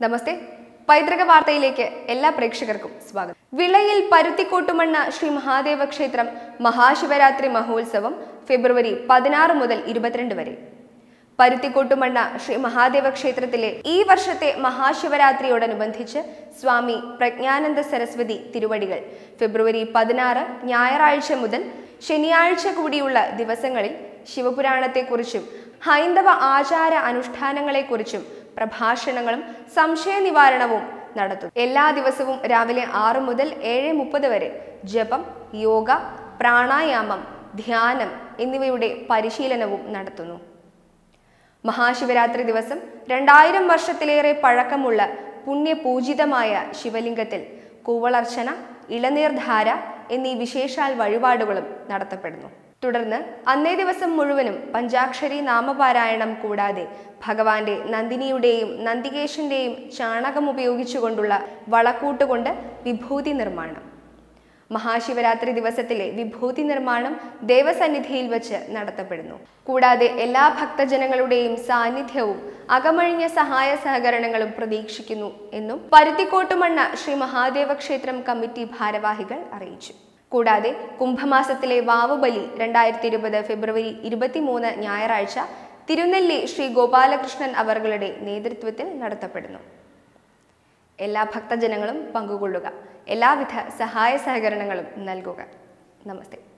നമസ്തേ പൈതൃക വാർത്തയിലേക്ക് എല്ലാ പ്രേക്ഷകർക്കും സ്വാഗതം വിളയിൽ പരുത്തിക്കോട്ടുമണ്ണ ശ്രീ മഹാദേവ ക്ഷേത്രം മഹാശിവരാത്രി മഹോത്സവം ഫെബ്രുവരി പതിനാറ് മുതൽ ഇരുപത്തിരണ്ട് വരെ പരുത്തിക്കോട്ടുമണ്ണ ശ്രീ മഹാദേവ ക്ഷേത്രത്തിലെ ഈ വർഷത്തെ മഹാശിവരാത്രിയോടനുബന്ധിച്ച് സ്വാമി പ്രജ്ഞാനന്ദ സരസ്വതി തിരുവടികൾ ഫെബ്രുവരി പതിനാറ് ഞായറാഴ്ച മുതൽ ശനിയാഴ്ച കൂടിയുള്ള ദിവസങ്ങളിൽ ശിവപുരാണത്തെക്കുറിച്ചും ഹൈന്ദവ ആചാര അനുഷ്ഠാനങ്ങളെക്കുറിച്ചും പ്രഭാഷണങ്ങളും സംശയ നിവാരണവും നടത്തും എല്ലാ ദിവസവും രാവിലെ ആറ് മുതൽ ഏഴ് മുപ്പത് വരെ ജപം യോഗ പ്രാണായാമം ധ്യാനം എന്നിവയുടെ പരിശീലനവും നടത്തുന്നു മഹാശിവരാത്രി ദിവസം രണ്ടായിരം വർഷത്തിലേറെ പഴക്കമുള്ള പുണ്യപൂജിതമായ ശിവലിംഗത്തിൽ കൂവളർച്ചന ഇളനീർധാര എന്നീ വിശേഷാൽ വഴിപാടുകളും നടത്തപ്പെടുന്നു തുടർന്ന് അന്നേ ദിവസം മുഴുവനും പഞ്ചാക്ഷരി നാമപാരായണം കൂടാതെ ഭഗവാന്റെ നന്ദിനിയുടെയും നന്ദികേശന്റെയും ചാണകം ഉപയോഗിച്ചുകൊണ്ടുള്ള വളക്കൂട്ടുകൊണ്ട് വിഭൂതി നിർമ്മാണം മഹാശിവരാത്രി ദിവസത്തിലെ വിഭൂതി നിർമ്മാണം ദേവസന്നിധിയിൽ വച്ച് നടത്തപ്പെടുന്നു കൂടാതെ എല്ലാ ഭക്തജനങ്ങളുടെയും സാന്നിധ്യവും അകമഴിഞ്ഞ സഹായ സഹകരണങ്ങളും പ്രതീക്ഷിക്കുന്നു എന്നും പരുത്തിക്കോട്ടുമണ്ണ ശ്രീ മഹാദേവ ക്ഷേത്രം കമ്മിറ്റി ഭാരവാഹികൾ അറിയിച്ചു കൂടാതെ കുംഭമാസത്തിലെ വാവുബലി രണ്ടായിരത്തി ഇരുപത് ഫെബ്രുവരി ഇരുപത്തിമൂന്ന് ഞായറാഴ്ച തിരുനെല്ലി ശ്രീ ഗോപാലകൃഷ്ണൻ അവർകളുടെ നേതൃത്വത്തിൽ നടത്തപ്പെടുന്നു എല്ലാ ഭക്തജനങ്ങളും പങ്കുകൊള്ളുക എല്ലാവിധ സഹായ സഹകരണങ്ങളും നൽകുക നമസ്തേ